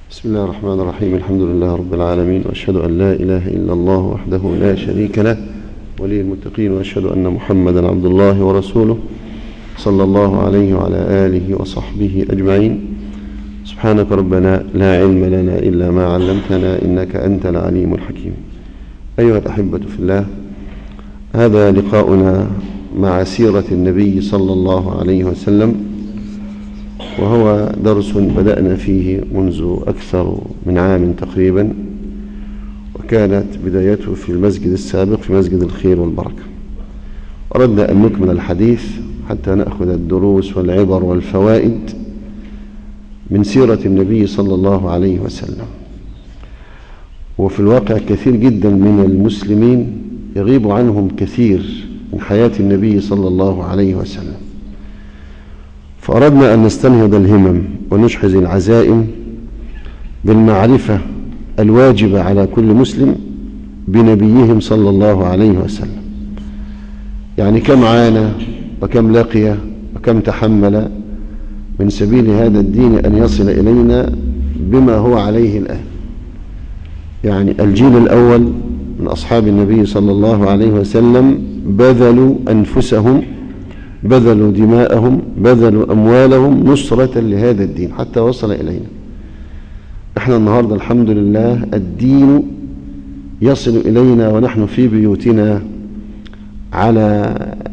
بسم الله الرحمن الرحيم الحمد لله رب العالمين وأشهد أن لا إله إلا الله وحده لا شريك له ولي المتقين وأشهد أن محمدا عبد الله ورسوله صلى الله عليه وعلى آله وصحبه أجمعين سبحانك ربنا لا علم لنا إلا ما علمتنا إنك أنت العليم الحكيم أيها الأحبة في الله هذا لقاؤنا مع سيرة النبي صلى الله عليه وسلم وهو درس بدأنا فيه منذ أكثر من عام تقريبا وكانت بدايته في المسجد السابق في مسجد الخير والبركة أردنا أن نكمل الحديث حتى نأخذ الدروس والعبر والفوائد من سيرة النبي صلى الله عليه وسلم وفي الواقع كثير جدا من المسلمين يغيب عنهم كثير من حياة النبي صلى الله عليه وسلم فأردنا أن نستنهض الهمم ونشحذ العزائم بالمعرفة الواجبة على كل مسلم بنبيهم صلى الله عليه وسلم يعني كم عانى وكم لقي وكم تحمل من سبيل هذا الدين أن يصل إلينا بما هو عليه الآن يعني الجيل الأول من أصحاب النبي صلى الله عليه وسلم بذلوا أنفسهم بذلوا دماءهم بذلوا أموالهم نصرة لهذا الدين حتى وصل إلينا احنا النهاردة الحمد لله الدين يصل إلينا ونحن في بيوتنا على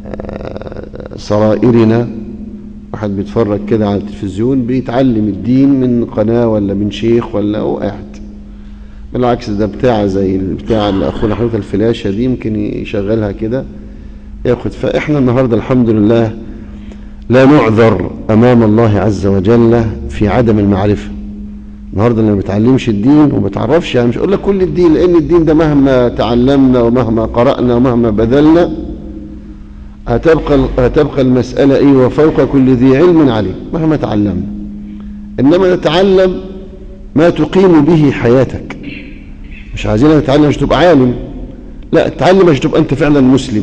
سرائرنا واحد بيتفرج كده على التلفزيون بيتعلم الدين من قناة ولا من شيخ ولا هو قاعد بالعكس ده بتاع زي بتاع اللي أخونا حضرتك الفلاشة دي يمكن يشغلها كده ياخد فإحنا النهاردة الحمد لله لا نعذر أمام الله عز وجل في عدم المعرفة النهاردة اللي ما بتعلمش الدين وما تعرفش يعني مش أقول لك كل الدين لأن الدين ده مهما تعلمنا ومهما قرأنا ومهما بذلنا هتبقى هتبقى المسألة إيه وفوق كل ذي علم عليم مهما تعلمنا إنما نتعلم ما تقيم به حياتك مش عايزين نتعلم عشان تبقى عالم لا تعلم عشان تبقى أنت فعلا مسلم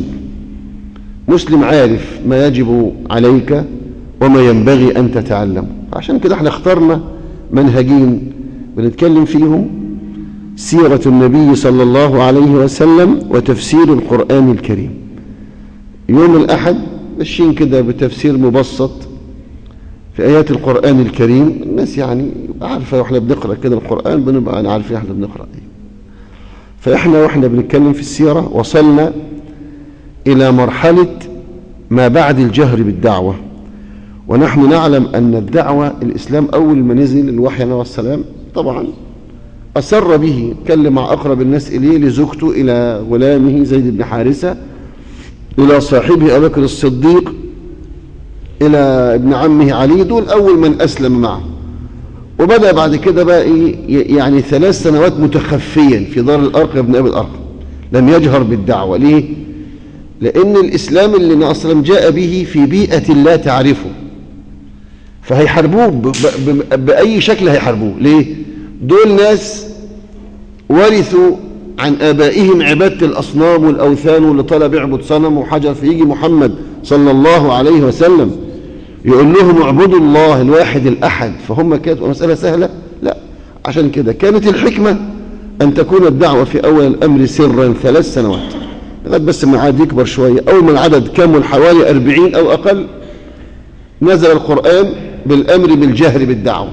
مسلم عارف ما يجب عليك وما ينبغي أن تتعلم عشان كده احنا اخترنا منهجين بنتكلم فيهم سيرة النبي صلى الله عليه وسلم وتفسير القرآن الكريم يوم الأحد ماشيين كده بتفسير مبسط في آيات القرآن الكريم الناس يعني عارفة واحنا بنقرأ كده القرآن بنبقى عارفين احنا بنقرأ ايه فاحنا واحنا بنتكلم في السيرة وصلنا إلى مرحلة ما بعد الجهر بالدعوة ونحن نعلم أن الدعوة الإسلام أول ما نزل الوحي عليه السلام طبعا أسر به كلم مع أقرب الناس إليه لزوجته إلى غلامه زيد بن حارثة إلى صاحبه أبو بكر الصديق إلى ابن عمه علي دول أول من أسلم معه وبدأ بعد كده بقى إيه يعني ثلاث سنوات متخفيا في دار الأرقم ابن أبي الأرقم لم يجهر بالدعوة ليه؟ لأن الإسلام اللي النبي صلى الله عليه وسلم جاء به في بيئة لا تعرفه فهيحاربوه بأي شكل هيحاربوه ليه؟ دول ناس ورثوا عن آبائهم عبادة الأصنام والأوثان واللي طلب يعبد صنم وحجر فيجي محمد صلى الله عليه وسلم يقول لهم اعبدوا الله الواحد الأحد فهم كانت مسألة سهلة لا عشان كده كانت الحكمة أن تكون الدعوة في أول الأمر سرا ثلاث سنوات لغايه بس ما العدد يكبر شوية أول ما العدد كمل حوالي أربعين أو أقل نزل القرآن بالأمر بالجهر بالدعوة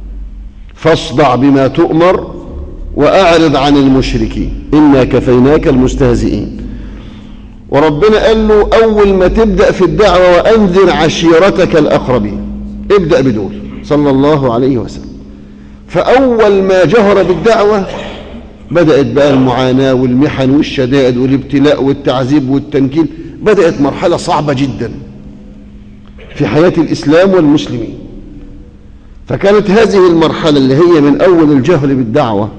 فاصدع بما تؤمر وأعرض عن المشركين إنا كفيناك المستهزئين وربنا قال له أول ما تبدأ في الدعوة وأنذر عشيرتك الأقربين ابدأ بدول صلى الله عليه وسلم فأول ما جهر بالدعوة بدأت بقى المعاناة والمحن والشدائد والابتلاء والتعذيب والتنكيل بدأت مرحلة صعبة جدا في حياة الإسلام والمسلمين فكانت هذه المرحلة اللي هي من أول الجهل بالدعوة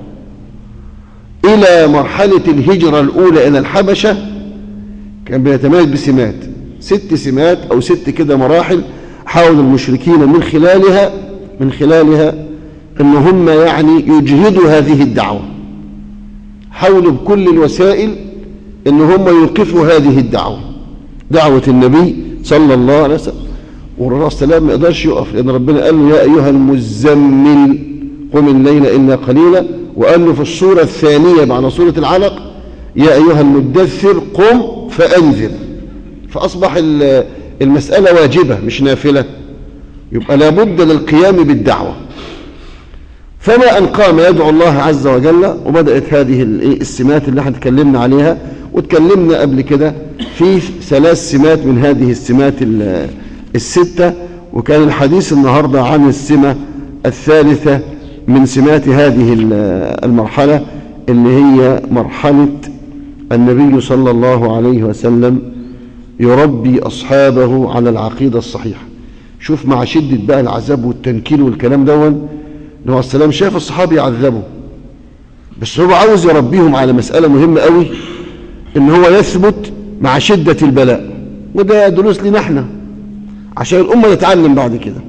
إلى مرحلة الهجرة الأولى إلى الحبشة كان بيتميز بسمات ست سمات أو ست كده مراحل حاول المشركين من خلالها من خلالها أن هم يعني يجهدوا هذه الدعوة حاولوا بكل الوسائل ان هم يوقفوا هذه الدعوة دعوة النبي صلى الله عليه وسلم والرسول صلى الله عليه وسلم ما يقدرش يقف لان ربنا قال له يا ايها المزمل قم الليل إلا قليلا وقال له في الصورة الثانية بعد صورة العلق يا أيها المدثر قم فأنذر فأصبح المسألة واجبة مش نافلة يبقى لابد للقيام بالدعوة فما أن قام يدعو الله عز وجل وبدأت هذه السمات اللي احنا تكلمنا عليها وتكلمنا قبل كده في ثلاث سمات من هذه السمات الستة وكان الحديث النهاردة عن السمة الثالثة من سمات هذه المرحلة اللي هي مرحلة النبي صلى الله عليه وسلم يربي أصحابه على العقيدة الصحيحة شوف مع شدة بقى العذاب والتنكيل والكلام دون النبي السلام شاف الصحابة يعذبوا بس هو عاوز يربيهم على مسألة مهمة قوي ان هو يثبت مع شدة البلاء وده دروس لنا احنا عشان الأمة تتعلم بعد كده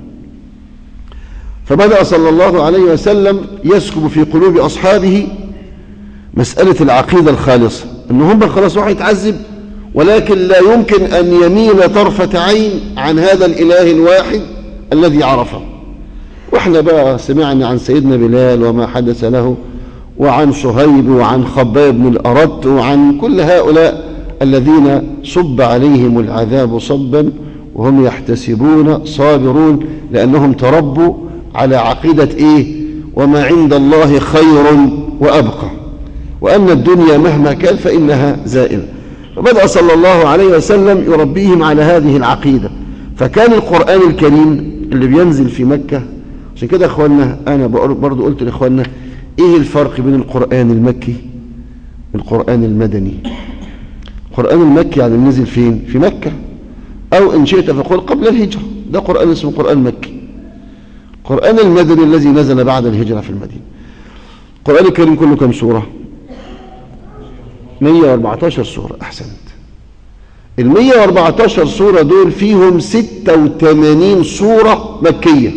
فبدأ صلى الله عليه وسلم يسكب في قلوب أصحابه مسألة العقيدة الخالصة ان هم خلاص واحد يتعذب ولكن لا يمكن أن يميل طرفة عين عن هذا الإله الواحد الذي عرفه واحنا بقى سمعنا عن سيدنا بلال وما حدث له وعن صهيب وعن خباب بن الأرت وعن كل هؤلاء الذين صب عليهم العذاب صبا وهم يحتسبون صابرون لأنهم تربوا على عقيدة إيه وما عند الله خير وأبقى وأن الدنيا مهما كان فإنها زائلة فبدأ صلى الله عليه وسلم يربيهم على هذه العقيدة فكان القرآن الكريم اللي بينزل في مكة عشان كده يا اخوانا انا برضو قلت لاخواننا ايه الفرق بين القرآن المكي والقرآن المدني القرآن المكي يعني نزل فين في مكة او ان شئت فقل قبل الهجرة ده قرآن اسمه قرآن مكي القرآن المدني الذي نزل بعد الهجرة في المدينة القرآن الكريم كله كم سورة 114 سورة احسنت ال 114 سورة دول فيهم 86 سورة مكية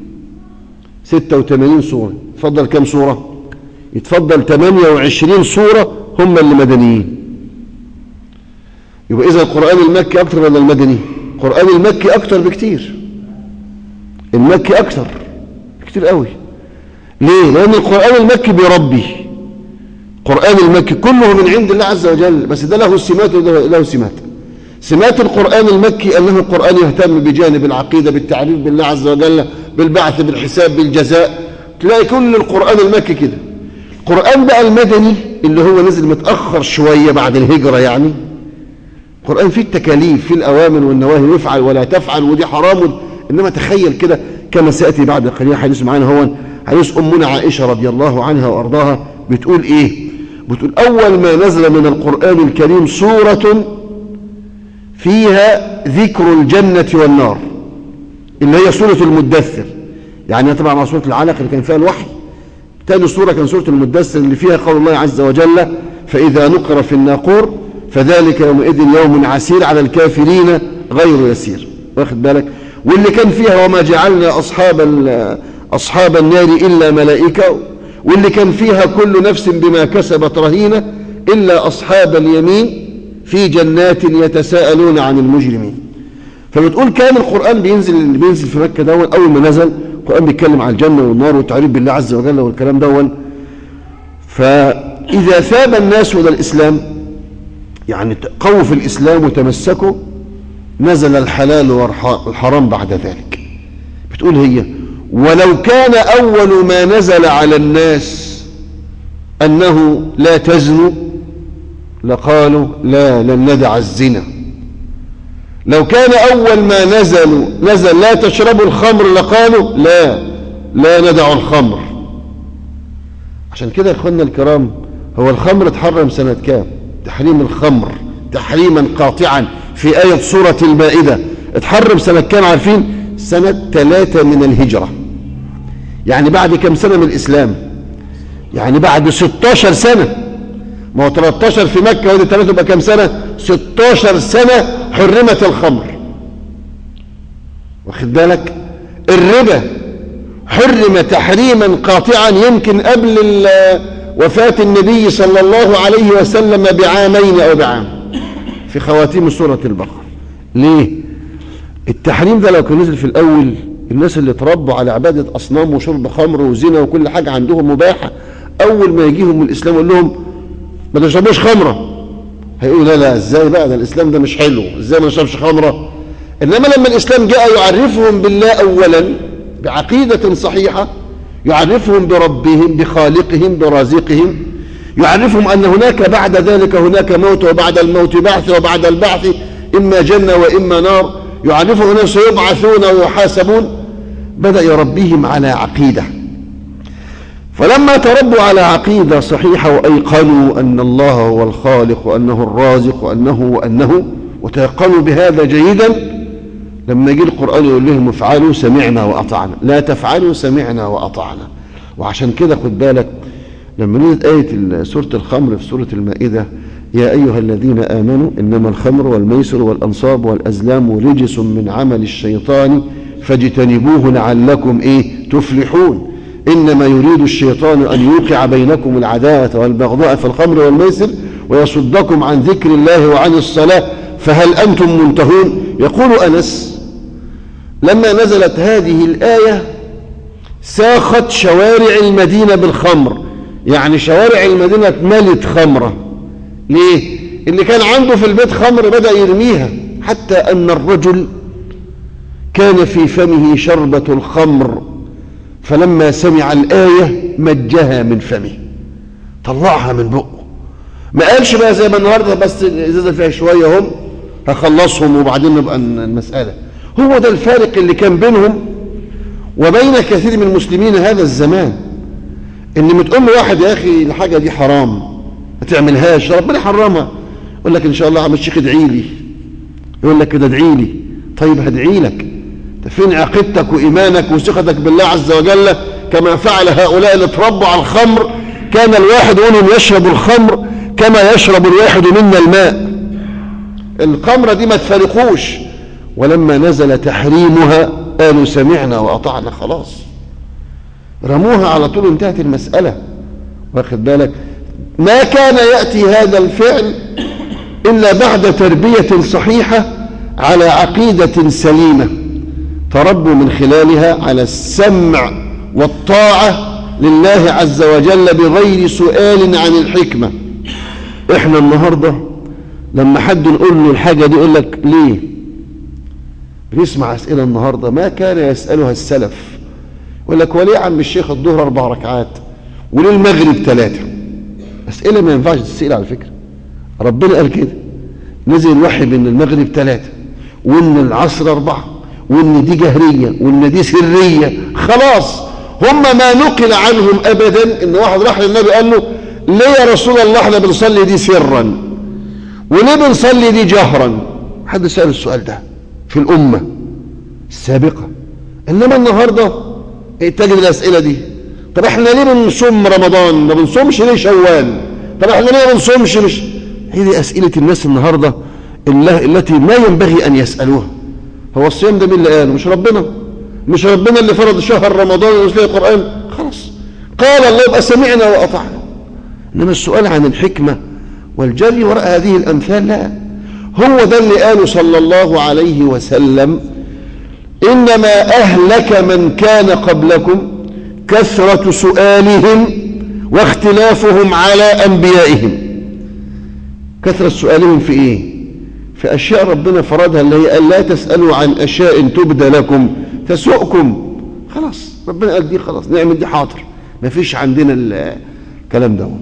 86 سورة يتفضل كم سورة يتفضل 28 سورة هم اللي مدنيين يبقى إذا القرآن المكي أكتر ولا المدني القرآن المكي أكتر بكتير المكي أكتر كتير قوي ليه لأن القرآن المكي بيربي القرآن المكي كله من عند الله عز وجل بس ده له سمات وده له سمات سمات القرآن المكي أنه القرآن يهتم بجانب العقيدة بالتعريف بالله عز وجل بالبعث بالحساب بالجزاء تلاقي كل القرآن المكي كده القرآن بقى المدني اللي هو نزل متأخر شوية بعد الهجرة يعني القرآن فيه التكاليف فيه الأوامر والنواهي وافعل ولا تفعل ودي حرام إنما تخيل كده كما سيأتي بعد قليل حديث معانا هو حديث أمنا عائشة رضي الله عنها وأرضاها بتقول إيه بتقول أول ما نزل من القرآن الكريم سورة فيها ذكر الجنة والنار اللي هي سورة المدثر يعني طبعا مع سورة العلق اللي كان فيها الوحي تاني سورة كان سورة المدثر اللي فيها قول الله عز وجل فإذا نقر في الناقور فذلك يومئذ يوم عسير على الكافرين غير يسير واخد بالك واللي كان فيها وما جعلنا أصحاب, أصحاب النار إلا ملائكة واللي كان فيها كل نفس بما كسبت رهينة إلا أصحاب اليمين في جنات يتساءلون عن المجرمين فبتقول كان القرآن بينزل اللي بينزل في مكة دون أول ما نزل القرآن بيتكلم عن الجنة والنار والتعريف بالله عز وجل والكلام دون فإذا ثاب الناس إلى الإسلام يعني قووا في الإسلام وتمسكوا نزل الحلال والحرام بعد ذلك بتقول هي ولو كان أول ما نزل على الناس أنه لا تزنوا لقالوا لا لن ندع الزنا لو كان أول ما نزلوا نزل لا تشربوا الخمر لقالوا لا لا ندع الخمر عشان كده يا اخوانا الكرام هو الخمر اتحرم سنة كام تحريم الخمر تحريما قاطعا في آية سورة المائدة اتحرم سنة كام عارفين سنة ثلاثة من الهجرة يعني بعد كم سنة من الإسلام يعني بعد 16 سنة ما هو 13 في مكة ودي 3 يبقى كم سنة 16 سنة حرمت الخمر واخد بالك الربا حرم تحريما قاطعا يمكن قبل وفاة النبي صلى الله عليه وسلم بعامين أو بعام في خواتيم سورة البقرة ليه التحريم ده لو كان نزل في الأول الناس اللي اتربوا على عبادة أصنام وشرب خمر وزنا وكل حاجة عندهم مباحة أول ما يجيهم الإسلام يقول لهم ما تشربوش خمرة هيقولوا لا لا ازاي بقى ده الإسلام ده مش حلو ازاي ما نشربش خمرة إنما لما الإسلام جاء يعرفهم بالله أولا بعقيدة صحيحة يعرفهم بربهم بخالقهم برازقهم يعرفهم أن هناك بعد ذلك هناك موت وبعد الموت بعث وبعد البعث إما جنة وإما نار يعرفهم أنهم سيبعثون ويحاسبون بدأ يربيهم على عقيدة فلما تربوا على عقيدة صحيحة وأيقنوا أن الله هو الخالق وأنه الرازق وأنه وأنه وتيقنوا بهذا جيدا لما يجي القرآن يقول لهم افعلوا سمعنا وأطعنا لا تفعلوا سمعنا وأطعنا وعشان كده خد بالك لما نزلت آية سورة الخمر في سورة المائدة يا أيها الذين آمنوا إنما الخمر والميسر والأنصاب والأزلام رجس من عمل الشيطان فاجتنبوه لعلكم إيه تفلحون إنما يريد الشيطان أن يوقع بينكم العداوة والبغضاء في الخمر والميسر ويصدكم عن ذكر الله وعن الصلاة فهل أنتم منتهون يقول أنس لما نزلت هذه الآية ساخت شوارع المدينة بالخمر يعني شوارع المدينة اتملت خمرة ليه اللي كان عنده في البيت خمر بدأ يرميها حتى أن الرجل كان في فمه شربة الخمر فلما سمع الآية مجها من فمه طلعها من بقه ما قالش بقى زي ما النهارده بس ازازه فيها شويه هم هخلصهم وبعدين نبقى المساله هو ده الفارق اللي كان بينهم وبين كثير من المسلمين هذا الزمان ان متقول له واحد يا اخي الحاجه دي حرام ما تعملهاش ربنا حرمها يقول لك ان شاء الله عم الشيخ ادعي لي يقول لك كده ادعي لي طيب هدعي لك فين عقيدتك وإيمانك وثقتك بالله عز وجل كما فعل هؤلاء اللي اتربوا على الخمر كان الواحد منهم يشرب الخمر كما يشرب الواحد منا الماء الخمرة دي ما تفارقوش ولما نزل تحريمها قالوا سمعنا وأطعنا خلاص رموها على طول انتهت المسألة واخد بالك ما كان يأتي هذا الفعل إلا بعد تربية صحيحة على عقيدة سليمة تربوا من خلالها على السمع والطاعة لله عز وجل بغير سؤال عن الحكمة احنا النهاردة لما حد نقول له الحاجة دي يقول لك ليه بنسمع أسئلة النهاردة ما كان يسألها السلف يقول لك وليه عم الشيخ الظهر أربع ركعات وليه المغرب ثلاثة أسئلة ما ينفعش تسأل على فكرة ربنا قال كده نزل الوحي بأن المغرب ثلاثة وأن العصر أربعة وان دي جهرية وان دي سرية خلاص هم ما نقل عنهم ابدا ان واحد راح للنبي قال له ليه يا رسول الله احنا بنصلي دي سرا وليه بنصلي دي جهرا حد سأل السؤال ده في الامة السابقة انما النهاردة تجد الاسئلة دي طب احنا ليه بنصوم رمضان ما بنصومش ليه شوال طب احنا ليه ما بنصومش مش هي دي اسئلة الناس النهاردة التي ما ينبغي ان يسألوها هو الصيام ده مين اللي قاله مش ربنا مش ربنا اللي فرض شهر رمضان ونزل القرآن خلاص قال الله يبقى سمعنا وأطعنا إنما السؤال عن الحكمة والجري وراء هذه الأمثال لا هو ده اللي قاله صلى الله عليه وسلم إنما أهلك من كان قبلكم كثرة سؤالهم واختلافهم على أنبيائهم كثرة سؤالهم في إيه في أشياء ربنا فرضها اللي هي لا تسألوا عن أشياء تبدى لكم تسؤكم خلاص ربنا قال دي خلاص نعمل دي حاضر ما فيش عندنا الكلام ده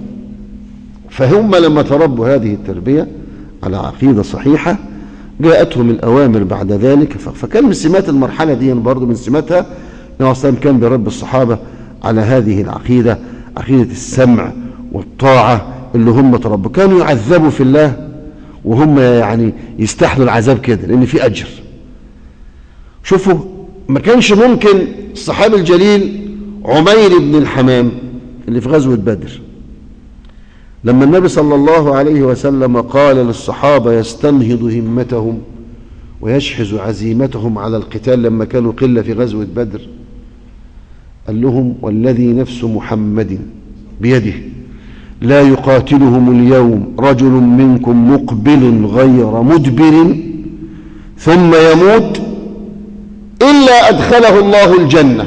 فهم لما تربوا هذه التربية على عقيدة صحيحة جاءتهم الأوامر بعد ذلك فكان من سمات المرحلة دي برضو من سماتها النبي صلى كان بيربي الصحابة على هذه العقيدة عقيدة السمع والطاعة اللي هم تربوا كانوا يعذبوا في الله وهم يعني يستحلوا العذاب كده لان في اجر شوفوا ما كانش ممكن الصحابي الجليل عمير بن الحمام اللي في غزوة بدر لما النبي صلى الله عليه وسلم قال للصحابة يستنهض همتهم ويشحذ عزيمتهم على القتال لما كانوا قلة في غزوة بدر قال لهم والذي نفس محمد بيده لا يقاتلهم اليوم رجل منكم مقبل غير مدبر ثم يموت إلا أدخله الله الجنة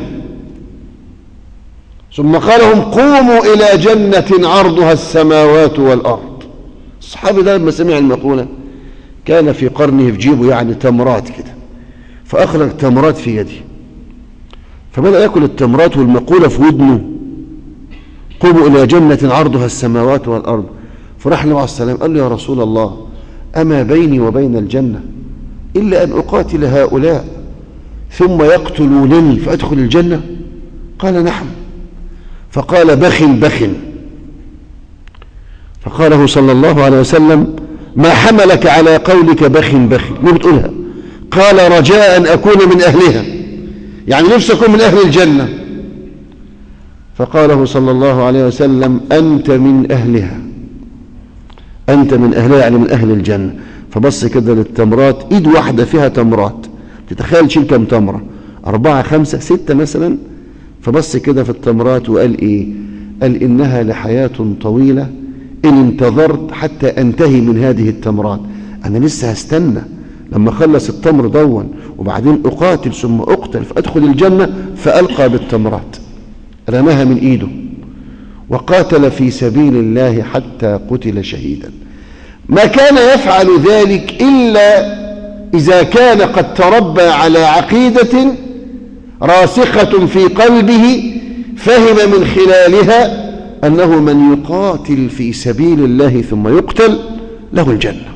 ثم قال لهم قوموا إلى جنة عرضها السماوات والأرض الصحابي ده لما سمع المقولة كان في قرنه في جيبه يعني تمرات كده فأخرج تمرات في يده فبدأ يأكل التمرات والمقولة في ودنه قوموا إلى جنة عرضها السماوات والأرض فراح له عليه السلام قال له يا رسول الله أما بيني وبين الجنة إلا أن أقاتل هؤلاء ثم يقتلونني فأدخل الجنة قال نعم فقال بخ بخ فقاله صلى الله عليه وسلم ما حملك على قولك بخ بخ ليه بتقولها قال رجاء أن أكون من أهلها يعني نفسي أكون من أهل الجنة فقاله صلى الله عليه وسلم أنت من أهلها أنت من أهلها يعني من أهل الجنة فبص كده للتمرات إيد واحدة فيها تمرات تتخيل شيل كم تمرة أربعة خمسة ستة مثلا فبص كده في التمرات وقال إيه قال إنها لحياة طويلة إن انتظرت حتى أنتهي من هذه التمرات أنا لسه هستنى لما خلص التمر دون وبعدين أقاتل ثم أقتل فأدخل الجنة فألقى بالتمرات رماها من إيده وقاتل في سبيل الله حتى قتل شهيدا ما كان يفعل ذلك إلا إذا كان قد تربى على عقيدة راسخة في قلبه فهم من خلالها أنه من يقاتل في سبيل الله ثم يقتل له الجنة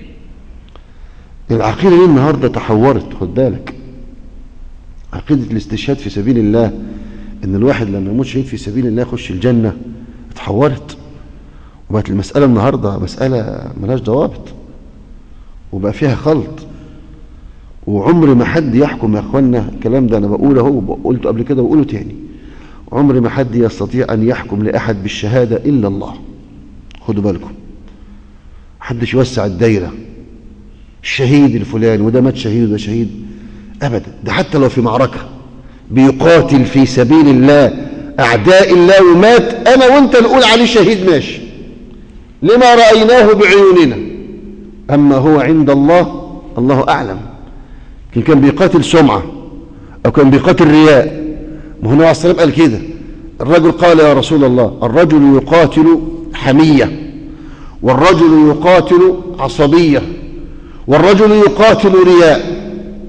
العقيدة دي النهاردة تحورت خد بالك عقيدة الاستشهاد في سبيل الله ان الواحد لما يموت شهيد في سبيل الله يخش الجنة اتحورت وبقت المسألة النهاردة مسألة ملاش ضوابط وبقى فيها خلط وعمر ما حد يحكم يا اخوانا الكلام ده انا بقوله اهو قلته قبل كده وبقوله تاني عمر ما حد يستطيع ان يحكم لاحد بالشهادة الا الله خدوا بالكم محدش يوسع الدايرة الشهيد الفلاني وده مات شهيد وده شهيد ابدا ده حتى لو في معركة بيقاتل في سبيل الله اعداء الله ومات انا وانت نقول عليه شهيد ماشي لما رأيناه بعيوننا اما هو عند الله الله اعلم كان كان بيقاتل سمعة او كان بيقاتل رياء ما هو النبي عليه الصلاه والسلام قال كده الرجل قال يا رسول الله الرجل يقاتل حمية والرجل يقاتل عصبية والرجل يقاتل رياء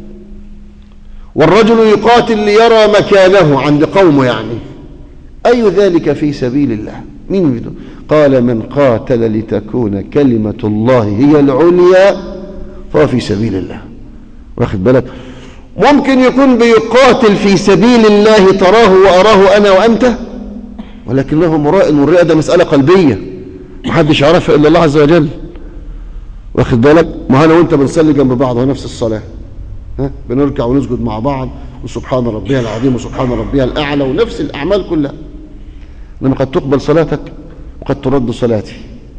والرجل يقاتل ليرى مكانه عند قومه يعني أي ذلك في سبيل الله مين يريد قال من قاتل لتكون كلمة الله هي العليا فهو في سبيل الله واخد بالك ممكن يكون بيقاتل في سبيل الله تراه وأراه أنا وأنت ولكنه مراء والرئة ده مسألة قلبية محدش يعرفها إلا الله عز وجل واخد بالك ما أنا وأنت بنصلي جنب بعض ونفس الصلاة ها بنركع ونسجد مع بعض وسبحان ربي العظيم وسبحان ربي الأعلى ونفس الأعمال كلها لما قد تقبل صلاتك وقد ترد صلاتي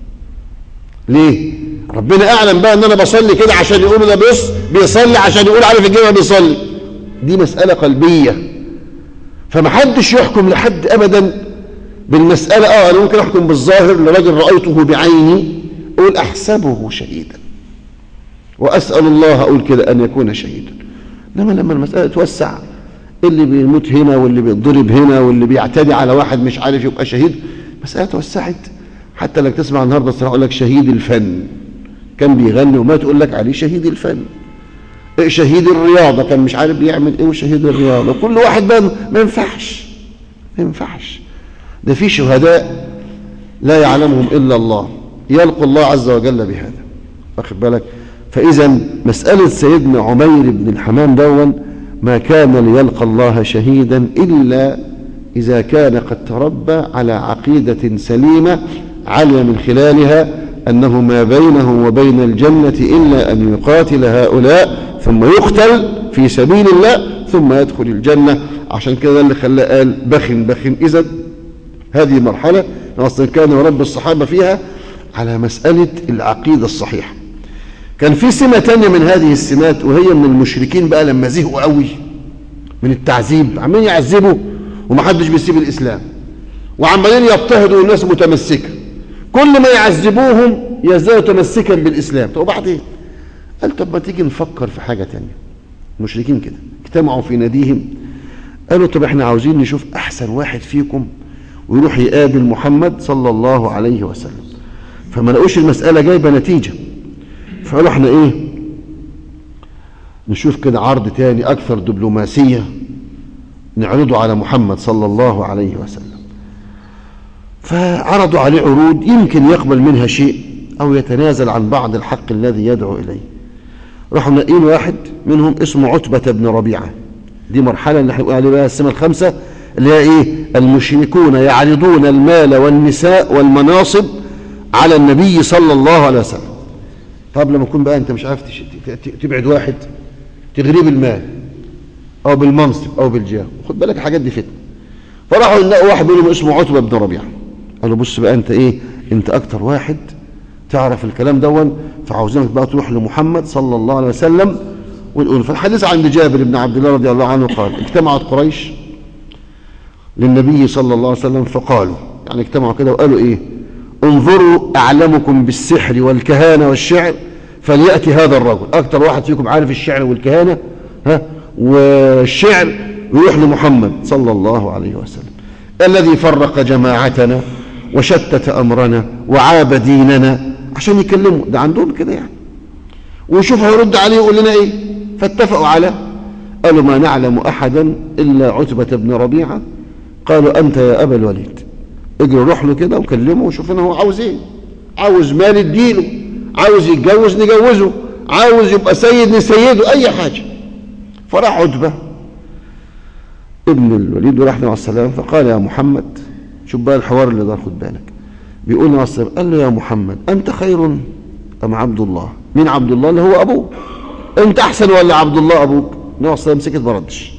ليه ربنا أعلم بقى أن أنا بصلي كده عشان يقولوا ده بص بيصلي عشان يقول عارف الجامع بيصلي دي مسألة قلبية فمحدش يحكم لحد أبدا بالمسألة اه أنا ممكن أحكم بالظاهر لرجل رأيته بعيني أقول أحسبه شهيدا وأسأل الله أقول كده أن يكون شهيدا إنما لما المسألة توسع اللي بيموت هنا واللي بيتضرب هنا واللي بيعتدي على واحد مش عارف يبقى شهيد مسألة توسعت حتى لك تسمع النهارده الصراحة يقول لك شهيد الفن كان بيغني وما تقول لك عليه شهيد الفن إيه شهيد الرياضة كان مش عارف بيعمل ايه وشهيد الرياضة كل واحد بقى ما ينفعش ما ينفعش ده في شهداء لا يعلمهم إلا الله يلقوا الله عز وجل بهذا واخد بالك فإذا مسألة سيدنا عمير بن الحمام دون ما كان ليلقى الله شهيدا إلا إذا كان قد تربى على عقيدة سليمة علم من خلالها أنه ما بينه وبين الجنة إلا أن يقاتل هؤلاء ثم يقتل في سبيل الله ثم يدخل الجنة عشان كده اللي خلاه قال بخ بخ إذا هذه مرحلة أصلا كان رب الصحابة فيها على مسألة العقيدة الصحيحة كان في سمة تانية من هذه السمات وهي من المشركين بقى لما زهقوا قوي من التعذيب عمالين يعذبوا ومحدش بيسيب الإسلام وعمالين يضطهدوا الناس متمسكة كل ما يعذبوهم يزدادوا تمسكا بالإسلام طب وبعدين قال طب ما تيجي نفكر في حاجة تانية المشركين كده اجتمعوا في ناديهم قالوا طب احنا عاوزين نشوف احسن واحد فيكم ويروح يقابل محمد صلى الله عليه وسلم فما لقوش المسألة جايبة نتيجة فقالوا احنا ايه نشوف كده عرض تاني اكثر دبلوماسية نعرضه على محمد صلى الله عليه وسلم فعرضوا عليه عروض يمكن يقبل منها شيء او يتنازل عن بعض الحق الذي يدعو اليه راحوا منقين واحد منهم اسمه عتبة بن ربيعة دي مرحلة اللي احنا بنقول عليها السنة الخمسة اللي هي ايه المشركون يعرضون المال والنساء والمناصب على النبي صلى الله عليه وسلم طب لما يكون بقى انت مش عارف تبعد واحد تغريب المال او بالمنصب او بالجاه خد بالك الحاجات دي فتنه فراحوا لقوا واحد منهم اسمه عتبة بن ربيعة قالوا بص بقى انت ايه انت اكتر واحد تعرف الكلام دون فعاوزينك بقى تروح لمحمد صلى الله عليه وسلم ونقول فالحديث عند جابر بن عبد الله رضي الله عنه قال اجتمعت قريش للنبي صلى الله عليه وسلم فقالوا يعني اجتمعوا كده وقالوا ايه انظروا اعلمكم بالسحر والكهانة والشعر فليأتي هذا الرجل اكتر واحد فيكم عارف الشعر والكهانة ها والشعر ويروح لمحمد صلى الله عليه وسلم الذي فرق جماعتنا وشتت امرنا وعاب ديننا عشان يكلموا ده عندهم كده يعني وشوف هيرد عليه يقول لنا ايه فاتفقوا على قالوا ما نعلم احدا الا عتبة بن ربيعة قالوا انت يا ابا الوليد اجري روح له كده وكلمه وشوف هو عاوز ايه عاوز مال اديله عاوز يتجوز نجوزه عاوز يبقى سيد نسيده اي حاجة فراح عتبة ابن الوليد وراح عليه السلام فقال يا محمد شوف بقى الحوار اللي دار خد بالك بيقول له السلام قال له يا محمد انت خير ام عبد الله مين عبد الله اللي هو ابوه انت احسن ولا عبد الله ابوك النبي صلى الله سكت ما ردش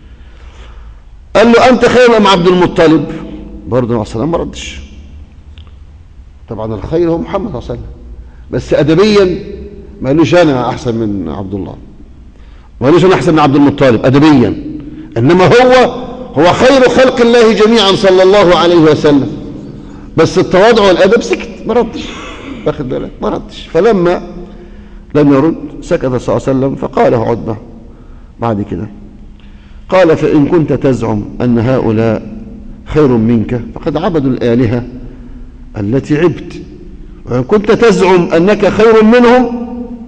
قال له انت خير ام عبد المطلب برضه النبي صلى الله ما ردش طبعا الخير هو محمد صلى الله عليه وسلم بس ادبيا ما قالوش انا احسن من عبد الله ما قالوش انا احسن من عبد المطلب ادبيا انما هو هو خير خلق الله جميعا صلى الله عليه وسلم بس التواضع والادب سكت ما ردش واخد بالك ما ردش فلما لم يرد سكت صلى الله عليه وسلم فقاله عتبة بعد كده قال فإن كنت تزعم أن هؤلاء خير منك فقد عبدوا الآلهة التي عبت وإن كنت تزعم أنك خير منهم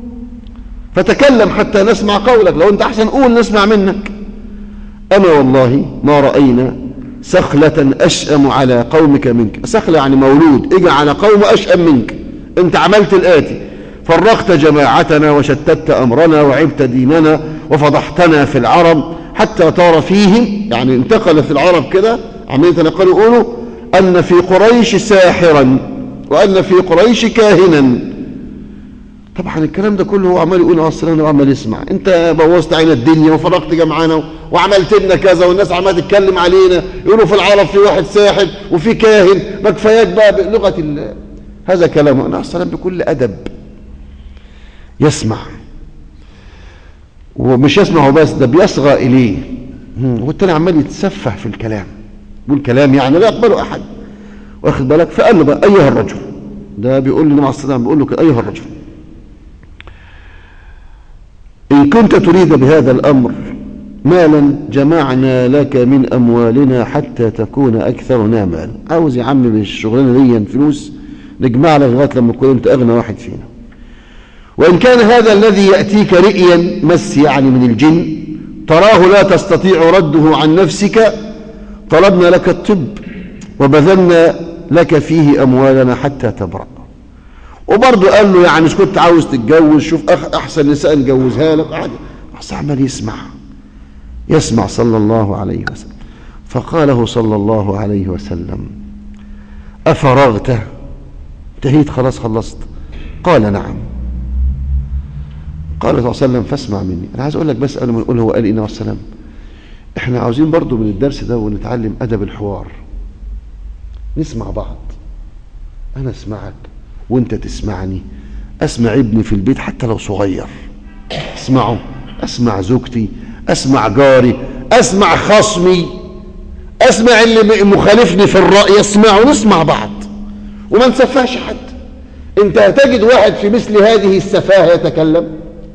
فتكلم حتى نسمع قولك لو أنت أحسن قول نسمع منك أما والله ما رأينا سخلة أشأم على قومك منك سخلة يعني مولود اجى على قوم أشأم منك انت عملت الآتي فرقت جماعتنا وشتت أمرنا وعبت ديننا وفضحتنا في العرب حتى طار فيهم يعني انتقل في العرب كده عمالين يتنقلوا يقولوا أن في قريش ساحرا وأن في قريش كاهنا طبعا الكلام ده كله هو عمال يقول اصلا وعمال يسمع انت بوظت علينا الدنيا وفرقت جمعنا وعملت لنا كذا والناس عماله تتكلم علينا يقولوا في العرب في واحد ساحر وفي كاهن ما كفاياك بقى بلغه ال... هذا كلام انا اصلا بكل ادب يسمع ومش يسمع بس ده بيصغى اليه والتاني عمال يتسفه في الكلام بيقول كلام يعني لا يقبله احد واخد بالك فقال له بقى ايها الرجل ده بيقول للنبي عليه الصلاه والسلام بيقول له كده ايها الرجل إن كنت تريد بهذا الأمر مالا جمعنا لك من أموالنا حتى تكون أكثرنا مالا عاوز يا عم بالشغلانة دي فلوس نجمع لك لغاية لما تكون أنت أغنى واحد فينا وإن كان هذا الذي يأتيك رئيا مس يعني من الجن تراه لا تستطيع رده عن نفسك طلبنا لك الطب وبذلنا لك فيه أموالنا حتى تبرأ وبرضه قال له يعني مش كنت عاوز تتجوز شوف احسن نساء نجوزها لك عادي بس عمال يسمع يسمع صلى الله عليه وسلم فقاله صلى الله عليه وسلم افرغت انتهيت خلاص خلصت قال نعم قال صلى الله عليه وسلم فاسمع مني انا عايز اقول لك بس قبل ما نقول هو قال ايه والسلام احنا عاوزين برضه من الدرس ده ونتعلم ادب الحوار نسمع بعض انا اسمعك وانت تسمعني اسمع ابني في البيت حتى لو صغير اسمعه اسمع زوجتي اسمع جاري اسمع خصمي اسمع اللي مخالفني في الرأي اسمعه نسمع بعض وما نسفهش حد انت هتجد واحد في مثل هذه السفاهة يتكلم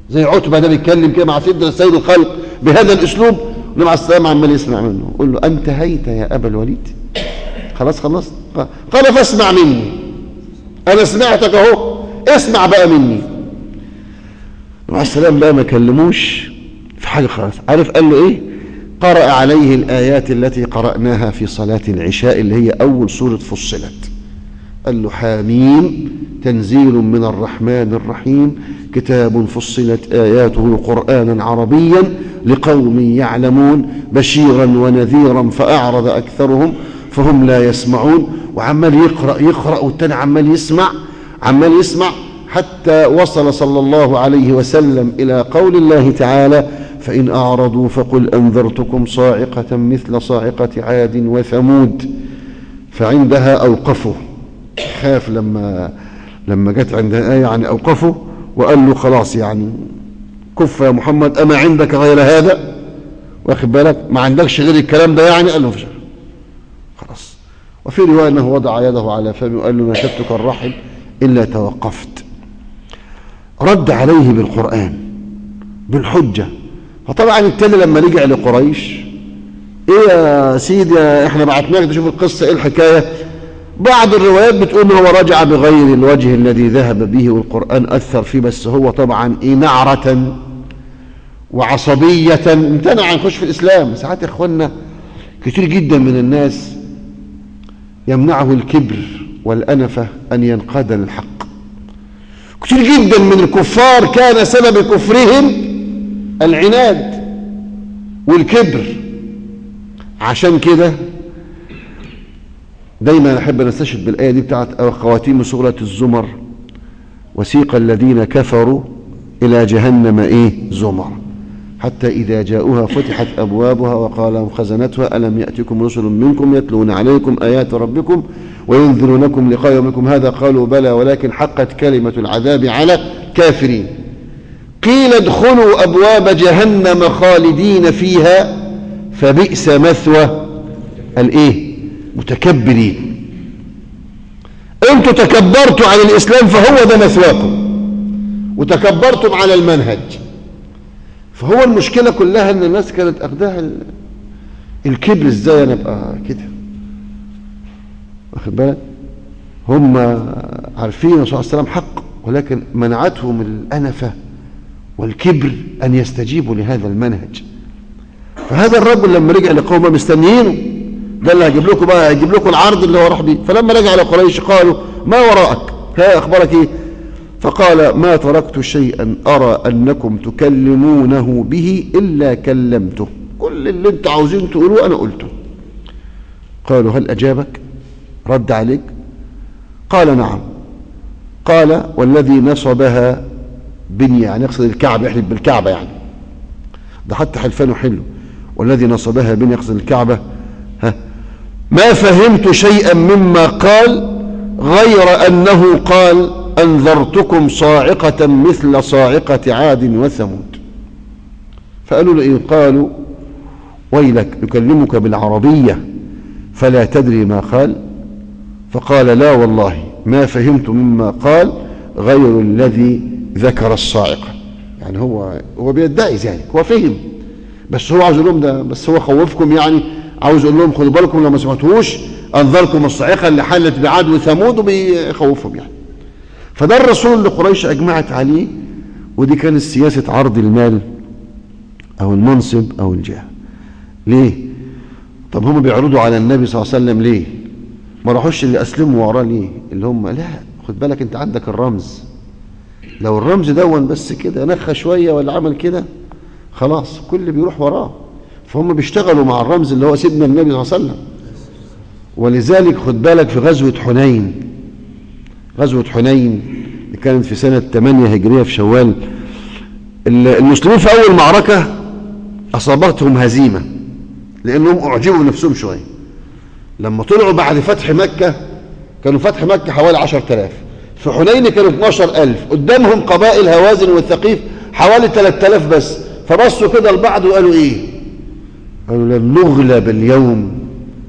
زي عتبة ده بيتكلم كده مع سيدنا سيد الخلق بهذا الاسلوب النبي عليه السلام عمال يسمع منه قول له انتهيت يا ابا الوليد خلاص خلصت قال فاسمع مني انا سمعتك اهو اسمع بقى مني النبي عليه السلام بقى ما كلموش في حاجة خلاص عارف قال له ايه قرأ عليه الآيات التي قرأناها في صلاة العشاء اللي هي أول سورة فصلت قال له حاميم تنزيل من الرحمن الرحيم كتاب فصلت آياته قرآنا عربيا لقوم يعلمون بشيرا ونذيرا فأعرض أكثرهم فهم لا يسمعون وعمال يقرأ يقرأ والتاني عمال يسمع عمال يسمع حتى وصل صلى الله عليه وسلم إلى قول الله تعالى فإن أعرضوا فقل أنذرتكم صاعقة مثل صاعقة عاد وثمود فعندها أوقفوا خاف لما لما جت عند آية يعني أوقفه وقال له خلاص يعني كف يا محمد أما عندك غير هذا واخد بالك ما عندكش غير الكلام ده يعني قال له مفيش خلاص وفي رواية أنه وضع يده على فمه وقال له نشدتك الرحم إلا توقفت رد عليه بالقرآن بالحجة فطبعا التاني لما رجع لقريش ايه يا سيدي احنا بعتناك تشوف القصة ايه الحكاية بعض الروايات بتقول ان هو رجع بغير الوجه الذي ذهب به والقرآن أثر فيه بس هو طبعا ايه نعرة وعصبية امتنع عن خش في الإسلام ساعات يا اخوانا كتير جدا من الناس يمنعه الكبر والأنفة أن ينقاد للحق كتير جدا من الكفار كان سبب كفرهم العناد والكبر عشان كده دايما احب نستشهد بالايه دي بتاعت خواتيم سوره الزمر وسيق الذين كفروا الى جهنم ايه زمر حتى اذا جاءوها فتحت ابوابها وقال لهم خزنتها الم ياتكم رسل منكم يتلون عليكم ايات ربكم وينذرونكم لقاء يومكم هذا قالوا بلى ولكن حقت كلمه العذاب على كافرين قيل ادخلوا ابواب جهنم خالدين فيها فبئس مثوى الايه متكبرين انتوا تكبرتوا عن الاسلام فهو ده مثواكم وتكبرتم على المنهج فهو المشكله كلها ان الناس كانت اخدها الكبر ازاي انا ابقى كده واخد بالك هم عارفين الرسول صلى الله عليه وسلم حق ولكن منعتهم الانفه والكبر ان يستجيبوا لهذا المنهج فهذا الرجل لما رجع لقومه مستنيينه ده اللي هجيب لكم بقى هجيب لكم العرض اللي هو راح بيه فلما رجع لقريش قالوا ما وراءك ها اخبارك ايه فقال ما تركت شيئا ارى انكم تكلمونه به الا كلمته كل اللي انت عاوزين تقولوه انا قلته قالوا هل اجابك رد عليك قال نعم قال والذي نصبها بني يعني يقصد الكعبة يحلف بالكعبة يعني ده حتى حلفانه حلو والذي نصبها بني يقصد الكعبة ها ما فهمت شيئا مما قال غير أنه قال أنذرتكم صاعقة مثل صاعقة عاد وثمود فقالوا له إيه قالوا ويلك يكلمك بالعربية فلا تدري ما قال فقال لا والله ما فهمت مما قال غير الذي ذكر الصاعقة يعني هو هو بيدعي ذلك هو فهم بس هو عاوز يقول لهم ده بس هو خوفكم يعني عاوز يقول لهم خدوا بالكم لو ما سمعتوش انذركم الصاعقه اللي حلت بعاد وثمود وبيخوفهم يعني فده الرسول اللي قريش اجمعت عليه ودي كانت سياسه عرض المال او المنصب او الجاه ليه طب هم بيعرضوا على النبي صلى الله عليه وسلم ليه ما راحوش اللي اسلموا وراه ليه اللي هم لا خد بالك انت عندك الرمز لو الرمز دون بس كده نخى شويه ولا عمل كده خلاص كل بيروح وراه فهم بيشتغلوا مع الرمز اللي هو سيدنا النبي صلى الله عليه وسلم ولذلك خد بالك في غزوة حنين غزوة حنين اللي كانت في سنة 8 هجرية في شوال المسلمين في أول معركة أصابتهم هزيمة لأنهم أعجبوا نفسهم شوية لما طلعوا بعد فتح مكة كانوا فتح مكة حوالي 10000 في حنين كانوا 12000 قدامهم قبائل هوازن والثقيف حوالي 3000 بس فبصوا كده لبعض وقالوا ايه قالوا لن نغلب اليوم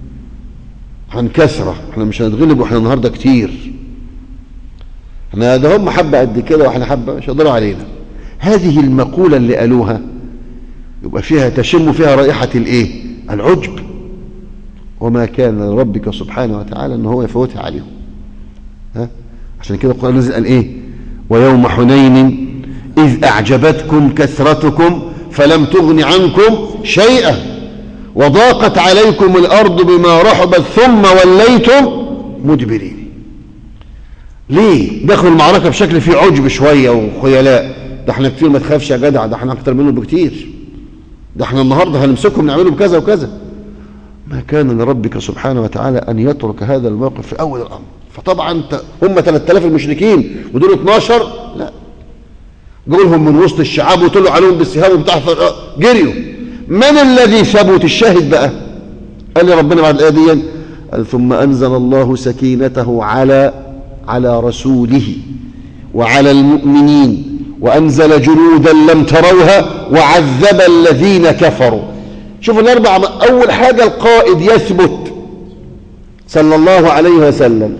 عن كثرة احنا مش هنتغلب واحنا النهاردة كتير احنا ده هم حبة قد كده واحنا حبة مش هيقدروا علينا هذه المقولة اللي قالوها يبقى فيها تشم فيها رائحة الايه العجب وما كان لربك سبحانه وتعالى ان هو يفوتها عليهم ها عشان كده القرآن نزل قال ايه ويوم حنين إذ أعجبتكم كثرتكم فلم تغن عنكم شيئا وضاقت عليكم الأرض بما رحبت ثم وليتم مدبرين ليه دخلوا المعركة بشكل فيه عجب شوية وخيلاء ده احنا كتير ما تخافش يا جدع ده احنا اكتر منه بكتير ده احنا النهاردة هنمسكهم نعمله بكذا وكذا ما كان لربك سبحانه وتعالى أن يترك هذا الموقف في أول الأمر فطبعا هم 3000 المشركين ودول 12 لا جولهم من وسط الشعاب وطلعوا عليهم بالسهام بتاع جريوا من الذي ثبت الشاهد بقى قال لي ربنا بعد الآية دي قال ثم أنزل الله سكينته على على رسوله وعلى المؤمنين وأنزل جنودا لم تروها وعذب الذين كفروا شوفوا الأربع أول حاجة القائد يثبت صلى الله عليه وسلم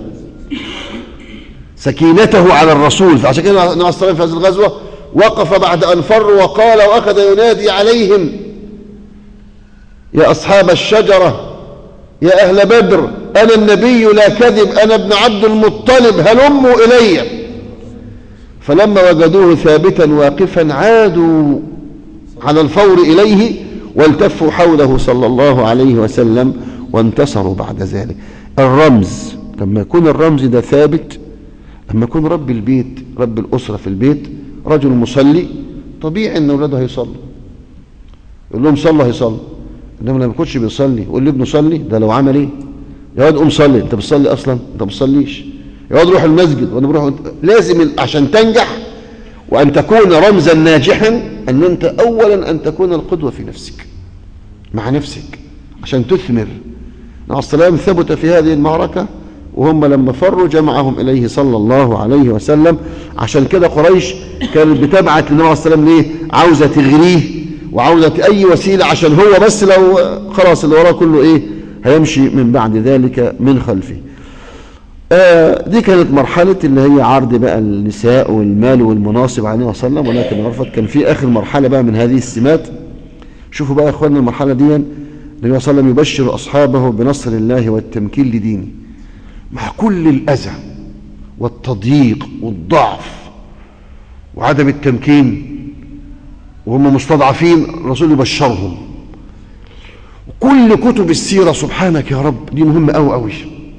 سكينته على الرسول فعشان كده النبي عليه الصلاه في هذه الغزوه وقف بعد ان فر وقال واخذ ينادي عليهم يا اصحاب الشجره يا اهل بدر انا النبي لا كذب انا ابن عبد المطلب هلموا الي فلما وجدوه ثابتا واقفا عادوا على الفور اليه والتفوا حوله صلى الله عليه وسلم وانتصروا بعد ذلك الرمز لما يكون الرمز ده ثابت لما يكون رب البيت رب الأسرة في البيت رجل مصلي طبيعي ان اولاده هيصلوا يقول لهم صلوا هيصلوا انما لما يكونش بيصلي يقول لابنه صلي ده لو عمل ايه يا واد قوم صلي انت بتصلي اصلا انت ما بتصليش يا واد روح المسجد وانا بروح لازم عشان تنجح وان تكون رمزا ناجحا ان انت اولا ان تكون القدوه في نفسك مع نفسك عشان تثمر عليه السلام ثبت في هذه المعركة وهم لما فروا جمعهم إليه صلى الله عليه وسلم عشان كده قريش كانت بتبعت للنبي عليه السلام ليه عاوزة تغريه وعاوزة أي وسيلة عشان هو بس لو خلاص اللي وراه كله إيه هيمشي من بعد ذلك من خلفه آه دي كانت مرحلة اللي هي عرض بقى النساء والمال والمناصب عليه وسلم ولكن عرفت كان في آخر مرحلة بقى من هذه السمات شوفوا بقى يا اخواننا المرحلة دي النبي صلى الله عليه وسلم يبشر أصحابه بنصر الله والتمكين لدينه مع كل الأذى والتضييق والضعف وعدم التمكين وهم مستضعفين الرسول يبشرهم وكل كتب السيرة سبحانك يا رب دي مهمة أوي أوي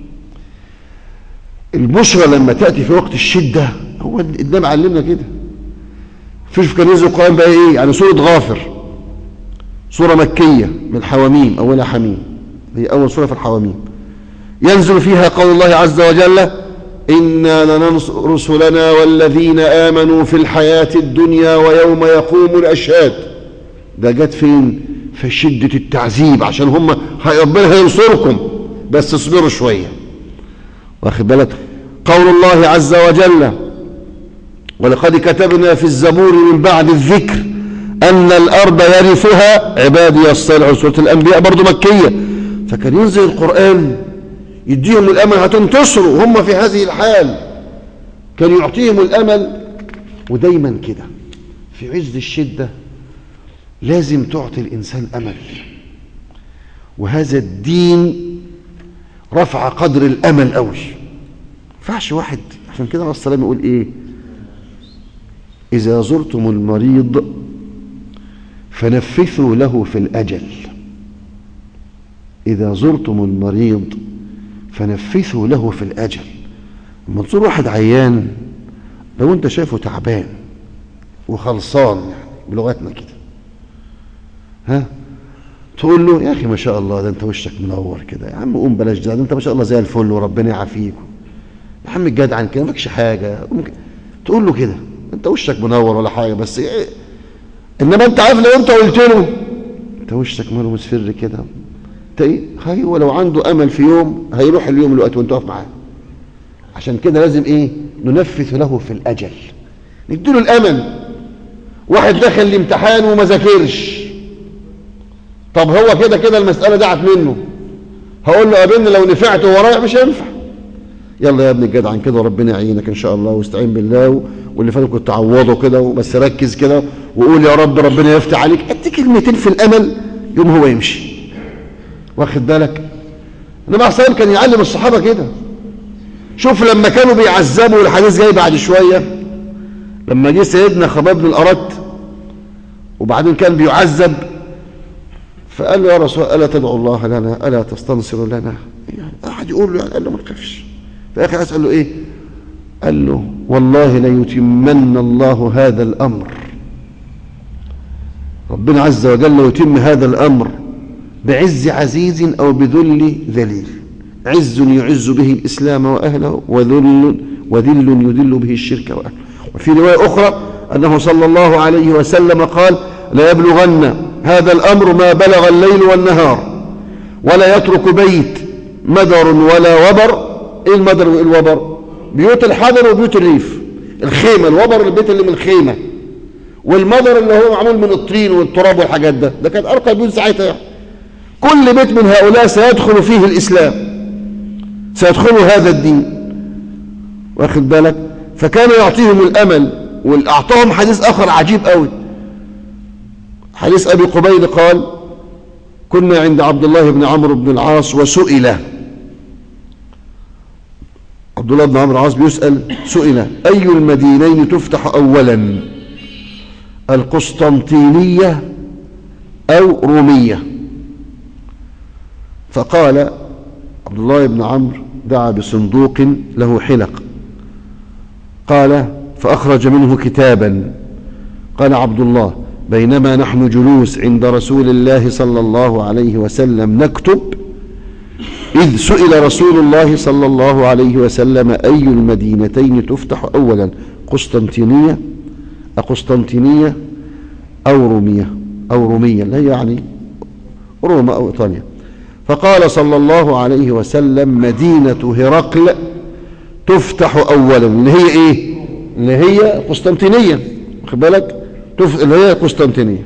البشرى لما تأتي في وقت الشدة هو النبي علمنا كده فيش كان ينزل القرآن بقى ايه يعني سورة غافر سورة مكية من الحواميم أولها حميم هي أول سورة في الحواميم ينزل فيها قول الله عز وجل إنا لننصر رسلنا والذين آمنوا في الحياة الدنيا ويوم يقوم الأشهاد ده جت فين في شدة التعذيب عشان هم ربنا هينصركم بس اصبروا شوية واخد بالك قول الله عز وجل ولقد كتبنا في الزبور من بعد الذكر أن الأرض يرثها عبادي الصالحون سورة الأنبياء برضو مكية فكان ينزل القرآن يديهم الأمل هتنتصروا هم في هذه الحال كان يعطيهم الأمل ودايما كده في عز الشدة لازم تعطي الإنسان أمل وهذا الدين رفع قدر الأمل قوي فعش واحد عشان كده عليه السلام يقول إيه إذا زرتم المريض فنفثوا له في الأجل إذا زرتم المريض فنفثوا له في الأجل لما تزور واحد عيان لو انت شايفه تعبان وخلصان يعني بلغتنا كده ها تقول له يا اخي ما شاء الله ده انت وشك منور كده يا عم قوم بلاش ده, ده انت ما شاء الله زي الفل وربنا يعافيك يا عم الجدع كده ما فيكش حاجه تقول له كده انت وشك منور ولا حاجه بس إيه انما انت عارف لو انت قلت له انت وشك ماله مصفر كده انت ايه هو لو عنده امل في يوم هيروح اليوم الوقت وانت واقف معاه عشان كده لازم ايه ننفث له في الاجل نديله الامل واحد دخل الامتحان وما ذاكرش طب هو كده كده المساله دعت منه هقول له قابلني لو نفعت ورايح مش هينفع يلا يا ابني الجدع عن كده وربنا يعينك ان شاء الله واستعين بالله و- واللي فاتوا كنت تعوضه كده بس ركز كده وقول يا رب ربنا يفتح عليك ادي كلمتين في الامل يوم هو يمشي واخد بالك النبي عليه الصلاه والسلام كان يعلم الصحابه كده شوف لما كانوا بيعذبوا والحديث جاي بعد شويه لما جه سيدنا خباب بن الارت وبعدين كان بيعذب فقال له يا رسول الله الا تدعو الله لنا الا تستنصر لنا يعني احد يقول له يعني قال له ما تخافش في اخر اسال له ايه قال له والله ليتمن الله هذا الامر ربنا عز وجل يتم هذا الامر بعز عزيز او بذل ذليل عز يعز به الاسلام واهله وذل وذل يذل به الشرك واهله وفي روايه اخرى انه صلى الله عليه وسلم قال لا يبلغن هذا الامر ما بلغ الليل والنهار ولا يترك بيت مدر ولا وبر ايه المدر وايه الوبر بيوت الحضر وبيوت الريف الخيمه الوبر البيت اللي من الخيمه والمدر اللي هو معمول من الطين والتراب والحاجات ده ده كانت ارقى البيوت ساعتها يعني. كل بيت من هؤلاء سيدخل فيه الاسلام سيدخل هذا الدين واخد بالك فكان يعطيهم الامل واعطاهم حديث اخر عجيب قوي حديث ابي قبيل قال كنا عند عبد الله بن عمرو بن العاص وسئل عبد الله بن عمرو بن العاص بيسأل سئل أي المدينين تفتح أولا القسطنطينية أو رومية فقال عبد الله بن عمرو دعا بصندوق له حلق قال فأخرج منه كتابا قال عبد الله بينما نحن جلوس عند رسول الله صلى الله عليه وسلم نكتب إذ سئل رسول الله صلى الله عليه وسلم أي المدينتين تفتح أولا قسطنطينية أقسطنطينية أو رومية أو رومية لا يعني روما أو إيطاليا فقال صلى الله عليه وسلم مدينة هرقل تفتح أولا اللي هي إيه اللي هي قسطنطينية واخد بالك تف... اللي هي قسطنطينية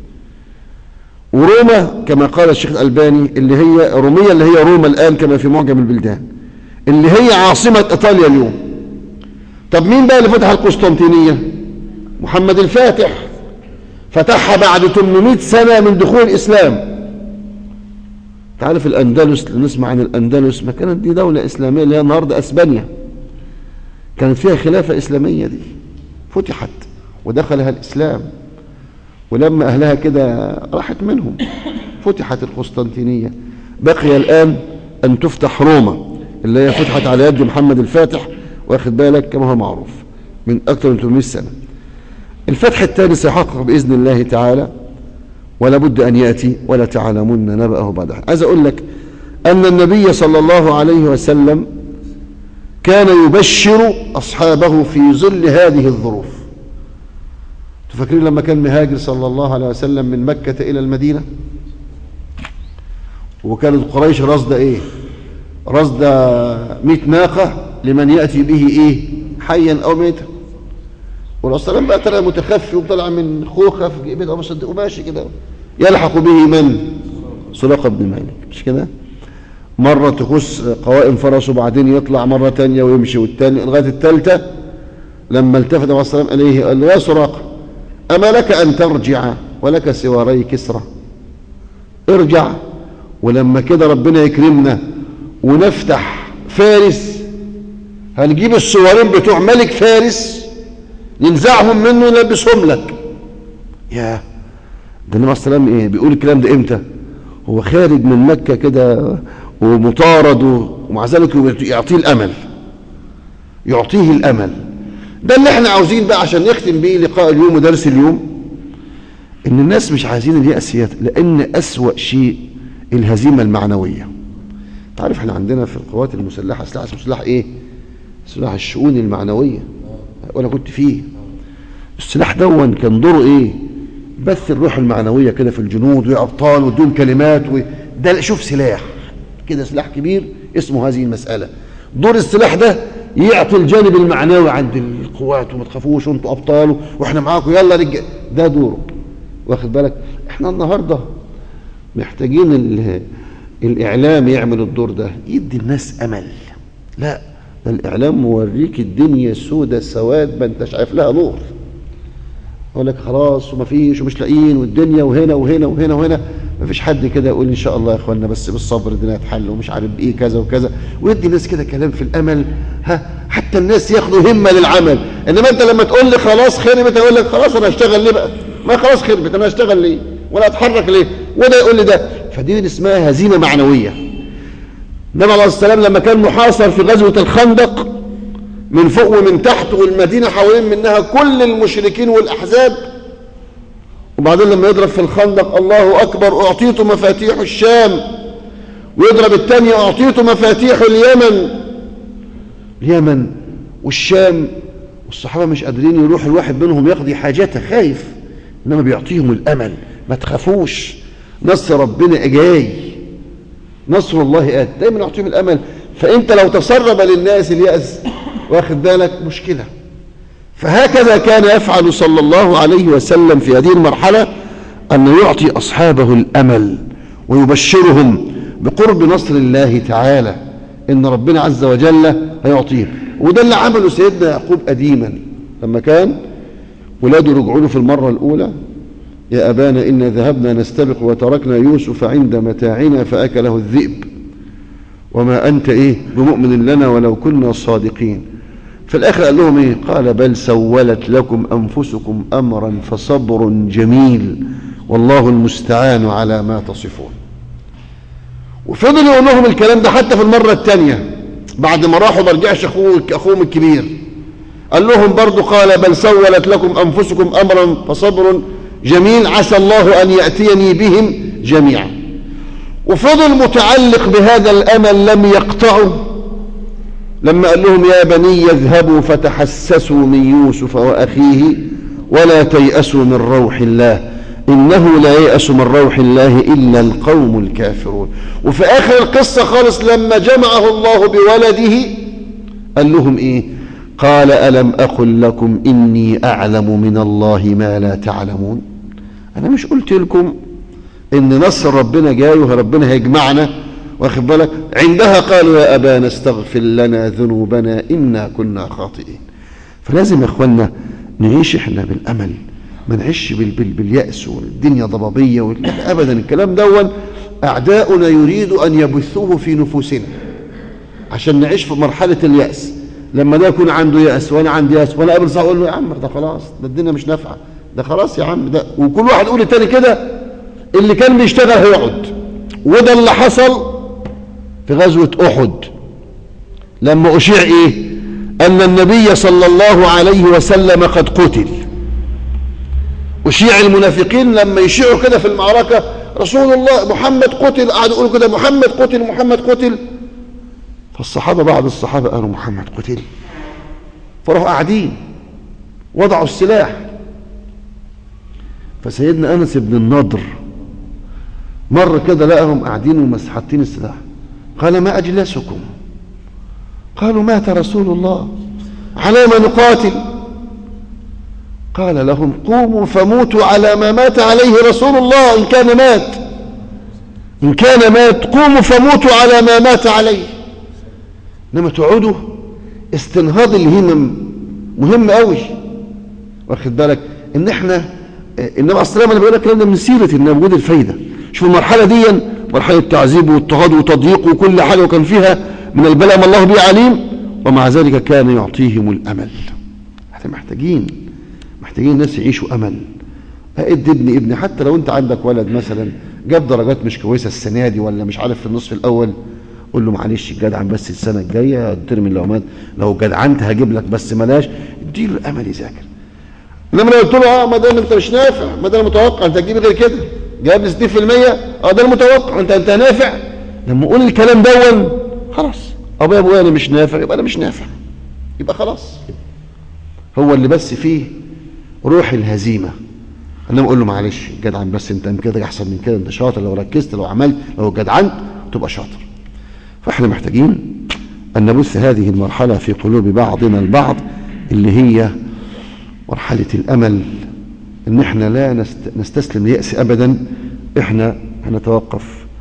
وروما كما قال الشيخ الألباني اللي هي رومية اللي هي روما الآن كما في معجم البلدان اللي هي عاصمة إيطاليا اليوم طب مين بقى اللي فتح القسطنطينية محمد الفاتح فتحها بعد 800 سنة من دخول الإسلام تعرف الأندلس نسمع عن الأندلس ما كانت دي دولة إسلامية اللي هي النهاردة أسبانيا كانت فيها خلافة إسلامية دي فتحت ودخلها الإسلام ولما أهلها كده راحت منهم فتحت القسطنطينية بقي الآن أن تفتح روما اللي هي فتحت على يد محمد الفاتح واخد بالك كما هو معروف من أكثر من 800 سنة الفتح الثاني سيحقق بإذن الله تعالى ولا بد أن يأتي ولا تعلمون نبأه بعد عايز أقول لك أن النبي صلى الله عليه وسلم كان يبشر أصحابه في ظل هذه الظروف تفكرين لما كان مهاجر صلى الله عليه وسلم من مكة إلى المدينة وكانت قريش رصد إيه رصد مئة ناقة لمن يأتي به إيه حيا أو ميتا والرسول بقى ترى متخفي وطلع من خوخة في جيبه أبو صدق وماشي كده يلحق به من سراقة بن مالك مش كده مرة تخص قوائم فرسه وبعدين يطلع مرة تانية ويمشي والتانية لغاية التالتة لما التفت عليه السلام عليه قال له يا سراقة أما لك أن ترجع ولك سواري كسرى ارجع ولما كده ربنا يكرمنا ونفتح فارس هنجيب السوارين بتوع ملك فارس ننزعهم منه ونلبسهم لك يا ده النبي عليه السلام ايه بيقول الكلام ده امتى هو خارج من مكة كده ومطارد ومع ذلك يعطيه الامل يعطيه الامل ده اللي احنا عاوزين بقى عشان نختم بيه لقاء اليوم ودرس اليوم ان الناس مش عايزين اليأس لان اسوأ شيء الهزيمة المعنوية تعرف احنا عندنا في القوات المسلحة سلاح اسمه سلاح ايه سلاح الشؤون المعنوية وانا كنت فيه السلاح دون كان دوره ايه بث الروح المعنوية كده في الجنود وابطال وادوهم كلمات وده شوف سلاح كده سلاح كبير اسمه هذه المسألة دور السلاح ده يعطي الجانب المعنوي عند القوات وما تخافوش وانتوا ابطال واحنا معاكم يلا رجال ده دوره واخد بالك احنا النهارده محتاجين الاعلام يعمل الدور ده يدي الناس امل لا ده الاعلام موريك الدنيا سودة سواد ما انت شايف لها نور يقول لك خلاص وما فيش ومش لاقيين والدنيا وهنا وهنا وهنا وهنا ما فيش حد كده يقول ان شاء الله يا اخوانا بس بالصبر الدنيا هتحل ومش عارف ايه كذا وكذا ويدي الناس كده كلام في الامل ها حتى الناس ياخدوا همه للعمل انما انت لما تقول لي خلاص خربت اقول لك خلاص انا هشتغل ليه بقى ما خلاص خربت انا هشتغل ليه ولا اتحرك ليه وده يقول لي ده فدي اسمها هزيمه معنويه النبي عليه الصلاه والسلام لما كان محاصر في غزوه الخندق من فوق ومن تحت والمدينه حوالين منها كل المشركين والاحزاب وبعدين لما يضرب في الخندق الله اكبر اعطيت مفاتيح الشام ويضرب الثاني اعطيت مفاتيح اليمن اليمن والشام والصحابه مش قادرين يروح الواحد منهم يقضي حاجته خايف انما بيعطيهم الامل ما تخافوش نصر ربنا جاي نصر الله آت دايما يعطيهم الامل فانت لو تسرب للناس الياس واخد بالك مشكله فهكذا كان يفعل صلى الله عليه وسلم في هذه المرحله ان يعطي اصحابه الامل ويبشرهم بقرب نصر الله تعالى ان ربنا عز وجل هيعطيه وده اللي عمله سيدنا يعقوب قديما لما كان ولاده رجعوا له في المره الاولى يا أبانا إنا ذهبنا نستبق وتركنا يوسف عند متاعنا فأكله الذئب وما أنت إيه بمؤمن لنا ولو كنا صادقين في الآخر قال لهم إيه قال بل سولت لكم أنفسكم أمرا فصبر جميل والله المستعان على ما تصفون وفضل يقول لهم الكلام ده حتى في المرة الثانية بعد ما راحوا ما رجعش أخوه أخوهم الكبير قال لهم برضو قال بل سولت لكم أنفسكم أمرا فصبر جميل عسى الله أن يأتيني بهم جميعا وفضل متعلق بهذا الأمل لم يقطعه لما قال لهم يا بني اذهبوا فتحسسوا من يوسف وأخيه ولا تيأسوا من روح الله إنه لا ييأس من روح الله إلا القوم الكافرون وفي آخر القصة خالص لما جمعه الله بولده قال لهم إيه قال ألم أقل لكم إني أعلم من الله ما لا تعلمون أنا مش قلت لكم إن نصر ربنا جاي وربنا هيجمعنا واخد بالك عندها قالوا يا أبانا استغفر لنا ذنوبنا إنا كنا خاطئين فلازم يا إخوانا نعيش إحنا بالأمل ما نعيش بال بال باليأس والدنيا ضبابية وال- أبدا الكلام دون أعداؤنا يريد أن يبثوه في نفوسنا عشان نعيش في مرحلة اليأس لما ده يكون عنده يأس وأنا عندي يأس وأنا قابل صاحبي أقول له يا عم ده خلاص ده الدنيا مش نافعة ده خلاص يا عم ده وكل واحد يقول التاني كده اللي كان بيشتغل هيقعد وده اللي حصل في غزوة أحد لما أشيع إيه أن النبي صلى الله عليه وسلم قد قتل أشيع المنافقين لما يشيعوا كده في المعركة رسول الله محمد قتل قعدوا يقولوا كده محمد قتل محمد قتل فالصحابة بعض الصحابة قالوا محمد قتل فراحوا قاعدين وضعوا السلاح فسيدنا أنس بن النضر مر كده لقاهم قاعدين ومسحتين السلاح قال ما أجلسكم قالوا مات رسول الله على ما نقاتل قال لهم قوموا فموتوا على ما مات عليه رسول الله إن كان مات إن كان مات قوموا فموتوا على ما مات عليه إنما تقعدوا استنهاض الهمم مهم قوي واخد بالك ان احنا النبي عليه الصلاه والسلام بيقول لك الكلام ده من سيره ان وجود الفايده شوف المرحله دي مرحله تعذيب واضطهاد وتضييق وكل حاجه وكان فيها من البلاء ما الله به عليم ومع ذلك كان يعطيهم الامل احنا محتاجين محتاجين الناس يعيشوا امل ادي ابني ابني حتى لو انت عندك ولد مثلا جاب درجات مش كويسه السنه دي ولا مش عارف في النصف الاول قول له معلش جدعن بس السنه الجايه الترم اللي عماد لو جدعنت هجيب لك بس ملاش اديله الامل يذاكر انما لو قلت له اه ما دام انت مش نافع ما ده المتوقع انت هتجيب غير كده جايب لي 60% اه ده المتوقع انت انت نافع لما اقول الكلام دون خلاص ابويا ابويا انا مش نافع يبقى انا مش نافع يبقى خلاص هو اللي بس فيه روح الهزيمه انما اقول له معلش جدعن بس انت كده احسن من كده انت شاطر لو ركزت لو عملت لو جدعنت تبقى شاطر فاحنا محتاجين ان نبث هذه المرحله في قلوب بعضنا البعض اللي هي مرحله الامل ان احنا لا نست... نستسلم ليأس ابدا احنا هنتوقف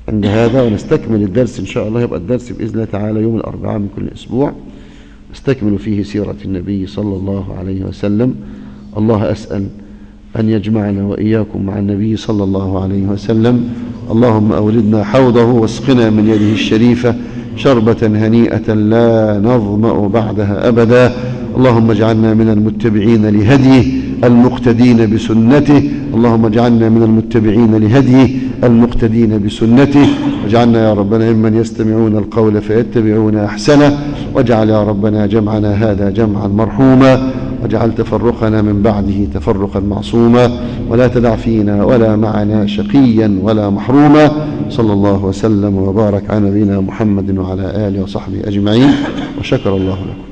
عند هذا ونستكمل الدرس إن شاء الله يبقى الدرس بإذن الله تعالى يوم الأربعاء من كل أسبوع نستكمل فيه سيرة النبي صلى الله عليه وسلم الله أسأل أن يجمعنا وإياكم مع النبي صلى الله عليه وسلم اللهم أولدنا حوضه واسقنا من يده الشريفة شربة هنيئة لا نظمأ بعدها أبدا اللهم اجعلنا من المتبعين لهديه المقتدين بسنته اللهم اجعلنا من المتبعين لهديه المقتدين بسنته واجعلنا يا ربنا ممن يستمعون القول فيتبعون أحسنه واجعل يا ربنا جمعنا هذا جمعا مرحوما واجعل تفرقنا من بعده تفرقا معصوما ولا تدع فينا ولا معنا شقيا ولا محروما صلى الله وسلم وبارك على نبينا محمد وعلى آله وصحبه أجمعين وشكر الله لكم